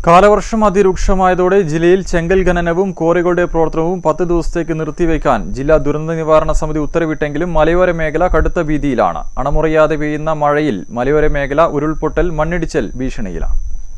കാലവർഷം അതിരൂക്ഷമായതോടെ ജില്ലയിൽ ചെങ്കൽ ഖനനവും കോറികളുടെ പ്രവർത്തനവും പത്ത് ദിവസത്തേക്ക് നിർത്തിവെക്കാൻ ജില്ലാ ദുരന്ത നിവാരണ സമിതി ഉത്തരവിട്ടെങ്കിലും മലയോര മേഖല കടുത്ത ഭീതിയിലാണ് അണമുറിയാതെ പെയ്യുന്ന മഴയിൽ മലയോര മേഖല ഉരുൾപൊട്ടൽ മണ്ണിടിച്ചൽ ഭീഷണിയിലാണ്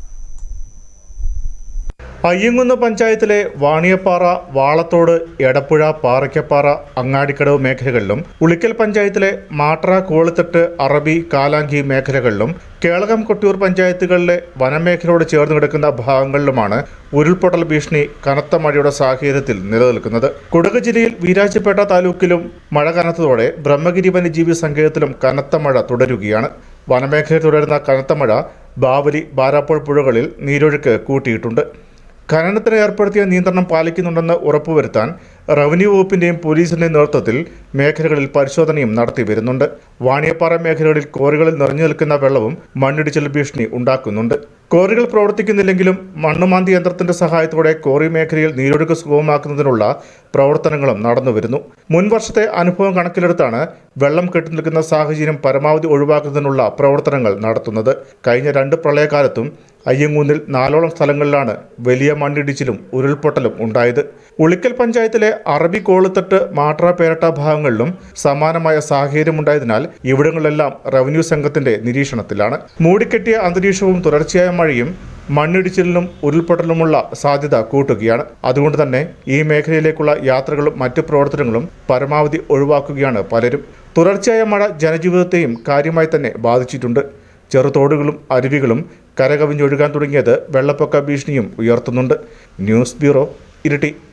അയ്യങ്കുന്ന് പഞ്ചായത്തിലെ വാണിയപ്പാറ വാളത്തോട് എടപ്പുഴ പാറയ്ക്കപ്പാറ അങ്ങാടിക്കടവ് മേഖലകളിലും ഉളിക്കൽ പഞ്ചായത്തിലെ മാട്ര കോളിത്തട്ട് അറബി കാലാങ്കി മേഖലകളിലും കേളകം കൊട്ടിയൂർ പഞ്ചായത്തുകളിലെ വനമേഖലയോട് ചേർന്ന് കിടക്കുന്ന ഭാഗങ്ങളിലുമാണ് ഉരുൾപൊട്ടൽ ഭീഷണി കനത്ത മഴയുടെ സാഹചര്യത്തിൽ നിലനിൽക്കുന്നത് കുടക് ജില്ലയിൽ വീരാജപേട്ട താലൂക്കിലും മഴ കനത്തതോടെ ബ്രഹ്മഗിരി വന്യജീവി സങ്കേതത്തിലും കനത്ത മഴ തുടരുകയാണ് വനമേഖലയിൽ തുടരുന്ന കനത്ത മഴ ബാവലി ബാരാപ്പോൾ പുഴകളിൽ നീരൊഴുക്ക് കൂട്ടിയിട്ടുണ്ട് ഖനനത്തിന് ഏർപ്പെടുത്തിയ നിയന്ത്രണം പാലിക്കുന്നുണ്ടെന്ന് ഉറപ്പുവരുത്താൻ റവന്യൂ വകുപ്പിന്റെയും പോലീസിന്റെയും നേതൃത്വത്തിൽ മേഖലകളിൽ പരിശോധനയും നടത്തി വരുന്നുണ്ട് വാണിയപ്പാറ മേഖലകളിൽ കോറികളിൽ നിറഞ്ഞു നിൽക്കുന്ന വെള്ളവും മണ്ണിടിച്ചിൽ ഭീഷണി ഉണ്ടാക്കുന്നുണ്ട് കോറികൾ പ്രവർത്തിക്കുന്നില്ലെങ്കിലും മണ്ണുമാന്തി യന്ത്രത്തിന്റെ സഹായത്തോടെ കോറി മേഖലയിൽ നീരൊഴുക്ക് സുഗമമാക്കുന്നതിനുള്ള പ്രവർത്തനങ്ങളും നടന്നുവരുന്നു മുൻ വർഷത്തെ അനുഭവം കണക്കിലെടുത്താണ് വെള്ളം കെട്ടിനിൽക്കുന്ന സാഹചര്യം പരമാവധി ഒഴിവാക്കുന്നതിനുള്ള പ്രവർത്തനങ്ങൾ നടത്തുന്നത് കഴിഞ്ഞ രണ്ട് പ്രളയകാലത്തും അയ്യങ്കൂന്നിൽ നാലോളം സ്ഥലങ്ങളിലാണ് വലിയ മണ്ണിടിച്ചിലും ഉരുൾപൊട്ടലും ഉണ്ടായത് ഉളിക്കൽ പഞ്ചായത്തിലെ അറബി കോളുത്തട്ട് മാട്ര പേരട്ട ഭാഗങ്ങളിലും സമാനമായ സാഹചര്യമുണ്ടായതിനാൽ ഇവിടങ്ങളിലെല്ലാം റവന്യൂ സംഘത്തിന്റെ നിരീക്ഷണത്തിലാണ് മൂടിക്കെട്ടിയ അന്തരീക്ഷവും തുടർച്ചയായ മഴയും മണ്ണിടിച്ചിലിനും ഉരുൾപൊട്ടലുമുള്ള സാധ്യത കൂട്ടുകയാണ് അതുകൊണ്ട് തന്നെ ഈ മേഖലയിലേക്കുള്ള യാത്രകളും മറ്റു പ്രവർത്തനങ്ങളും പരമാവധി ഒഴിവാക്കുകയാണ് പലരും തുടർച്ചയായ മഴ ജനജീവിതത്തെയും കാര്യമായി തന്നെ ബാധിച്ചിട്ടുണ്ട് ചെറുതോടുകളും അരുവികളും കരകവിഞ്ഞൊഴുകാൻ തുടങ്ങിയത് വെള്ളപ്പൊക്ക ഭീഷണിയും ഉയർത്തുന്നുണ്ട് ന്യൂസ് ബ്യൂറോ ഇരിട്ടി